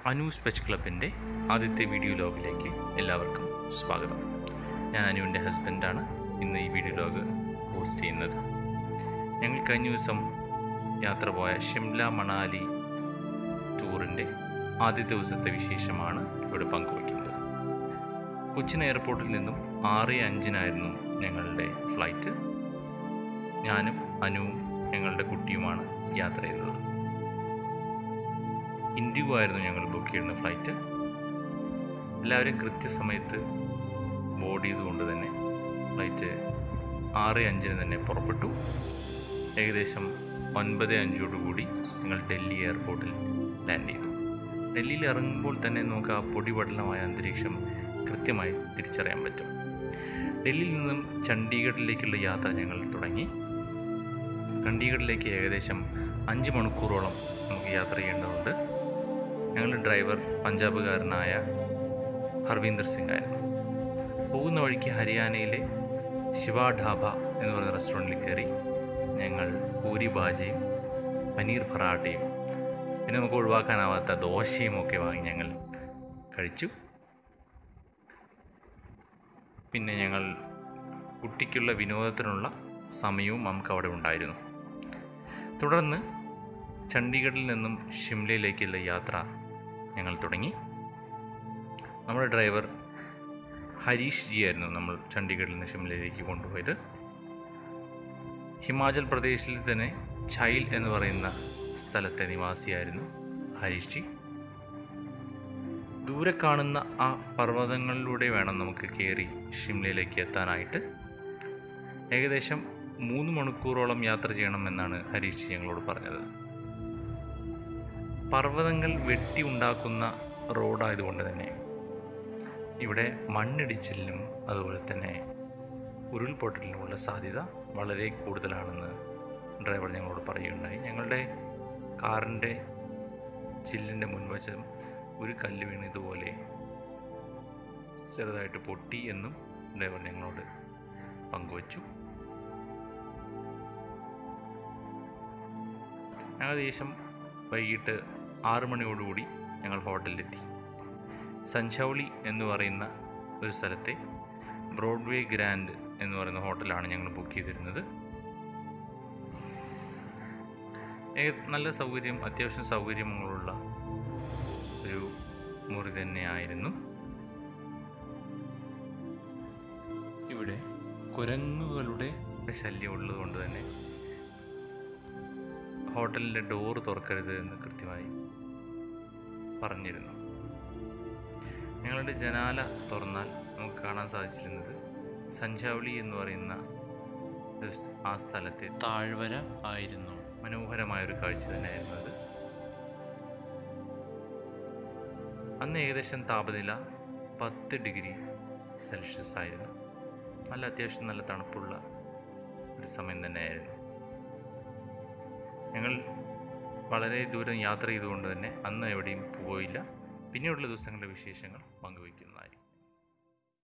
അനൂസ് വെച്ച് ക്ലബിൻ്റെ ആദ്യത്തെ വീഡിയോ ലോഗിലേക്ക് എല്ലാവർക്കും സ്വാഗതം ഞാൻ അനുവിൻ്റെ ഹസ്ബൻഡാണ് ഇന്ന് ഈ വീഡിയോ ലോഗ് ഹോസ്റ്റ് ചെയ്യുന്നത് ഞങ്ങൾ കഴിഞ്ഞ ദിവസം യാത്ര പോയ ഷിംല മണാലി ടൂറിൻ്റെ ആദ്യ ദിവസത്തെ വിശേഷമാണ് ഇവിടെ പങ്കുവയ്ക്കുന്നത് കൊച്ചിൻ എയർപോർട്ടിൽ നിന്നും ആറ് അഞ്ചിനായിരുന്നു ഞങ്ങളുടെ ഫ്ലൈറ്റ് ഞാനും അനുവും ഞങ്ങളുടെ കുട്ടിയുമാണ് യാത്ര ചെയ്തത് ഇൻഡിഗോ ആയിരുന്നു ഞങ്ങൾ ബുക്ക് ചെയ്യുന്ന ഫ്ലൈറ്റ് എല്ലാവരും കൃത്യസമയത്ത് ബോർഡ് ചെയ്തുകൊണ്ട് തന്നെ ഫ്ലൈറ്റ് ആറ് അഞ്ചിന് തന്നെ പുറപ്പെട്ടു ഏകദേശം ഒൻപത് അഞ്ചോടുകൂടി ഞങ്ങൾ ഡൽഹി എയർപോർട്ടിൽ ലാൻഡ് ചെയ്തു ഡൽഹിയിൽ ഇറങ്ങുമ്പോൾ തന്നെ നമുക്ക് ആ പൊടിപടലമായ അന്തരീക്ഷം കൃത്യമായി തിരിച്ചറിയാൻ പറ്റും ഡൽഹിയിൽ നിന്നും ചണ്ഡീഗഡിലേക്കുള്ള യാത്ര ഞങ്ങൾ തുടങ്ങി ചണ്ഡീഗഡിലേക്ക് ഏകദേശം അഞ്ച് മണിക്കൂറോളം നമുക്ക് യാത്ര ചെയ്യേണ്ടതുണ്ട് ഞങ്ങളുടെ ഡ്രൈവർ പഞ്ചാബുകാരനായ ഹർവീന്ദർ സിംഗ് ആയിരുന്നു പോകുന്ന വഴിക്ക് ഹരിയാനയിലെ ശിവ ഢാബ എന്ന് പറയുന്ന റെസ്റ്റോറൻറ്റിൽ കയറി ഞങ്ങൾ പൂരി ബാജിയും പനീർ പൊറാട്ടയും പിന്നെ നമുക്ക് ഒഴിവാക്കാനാവാത്ത ദോശയും ഒക്കെ വാങ്ങി ഞങ്ങൾ കഴിച്ചു പിന്നെ ഞങ്ങൾ കുട്ടിക്കുള്ള വിനോദത്തിനുള്ള സമയവും നമുക്ക് അവിടെ ഉണ്ടായിരുന്നു തുടർന്ന് ചണ്ഡീഗഡിൽ നിന്നും ഷിംലയിലേക്കുള്ള യാത്ര ഞങ്ങൾ തുടങ്ങി നമ്മുടെ ഡ്രൈവർ ഹരീഷ് ജി ആയിരുന്നു നമ്മൾ ചണ്ഡീഗഡിൽ നിന്ന് ഷിംലയിലേക്ക് കൊണ്ടുപോയത് ഹിമാചൽ പ്രദേശിൽ തന്നെ ഛൈൽ എന്ന് പറയുന്ന സ്ഥലത്തെ നിവാസിയായിരുന്നു ഹരീഷ് ജി ദൂരെ കാണുന്ന ആ പർവ്വതങ്ങളിലൂടെ വേണം നമുക്ക് കയറി ഷിംലയിലേക്ക് എത്താനായിട്ട് ഏകദേശം മൂന്ന് മണിക്കൂറോളം യാത്ര ചെയ്യണമെന്നാണ് ഹരീഷ് ഞങ്ങളോട് പറഞ്ഞത് പർവ്വതങ്ങൾ വെട്ടി ഉണ്ടാക്കുന്ന റോഡായതുകൊണ്ട് തന്നെ ഇവിടെ മണ്ണിടിച്ചിലിനും അതുപോലെ തന്നെ ഉരുൾപൊട്ടലിനുമുള്ള സാധ്യത വളരെ കൂടുതലാണെന്ന് ഡ്രൈവർ ഞങ്ങളോട് പറയുകയുണ്ടായി ഞങ്ങളുടെ കാറിൻ്റെ ചില്ലിൻ്റെ മുൻവശം ഒരു കല്ല് വീണ് ഇതുപോലെ ചെറുതായിട്ട് പൊട്ടി എന്നും ഡ്രൈവർ ഞങ്ങളോട് പങ്കുവച്ചു ഏകദേശം വൈകിട്ട് ആറ് മണിയോടുകൂടി ഞങ്ങൾ ഹോട്ടലിലെത്തി സഞ്ചൗളി എന്ന് പറയുന്ന ഒരു സ്ഥലത്തെ ബ്രോഡ്വേ ഗ്രാൻഡ് എന്ന് പറയുന്ന ഹോട്ടലാണ് ഞങ്ങൾ ബുക്ക് ചെയ്തിരുന്നത് നല്ല സൗകര്യം അത്യാവശ്യം സൗകര്യങ്ങളുള്ള ഒരു മുറി തന്നെയായിരുന്നു ഇവിടെ കുരങ്ങുകളുടെ ശല്യം ഉള്ളതുകൊണ്ട് തന്നെ ഹോട്ടലിൻ്റെ ഡോറ് തുറക്കരുത് എന്ന് കൃത്യമായി പറഞ്ഞിരുന്നു ഞങ്ങളുടെ ജനാല തുറന്നാൽ നമുക്ക് കാണാൻ സാധിച്ചിരുന്നത് സഞ്ചാവളി എന്ന് പറയുന്ന ആ സ്ഥലത്തെ താഴ്വര ആയിരുന്നു മനോഹരമായൊരു കാഴ്ച തന്നെയായിരുന്നു അത് അന്ന് ഏകദേശം താപനില പത്ത് ഡിഗ്രി സെൽഷ്യസ് ആയിരുന്നു നല്ല അത്യാവശ്യം നല്ല തണുപ്പുള്ള ഒരു സമയം തന്നെയായിരുന്നു ഞങ്ങൾ വളരെ ദൂരം യാത്ര ചെയ്തുകൊണ്ട് തന്നെ അന്ന് എവിടെയും പോയില്ല പിന്നെയുള്ള ദിവസങ്ങളുടെ വിശേഷങ്ങൾ പങ്കുവയ്ക്കുന്നു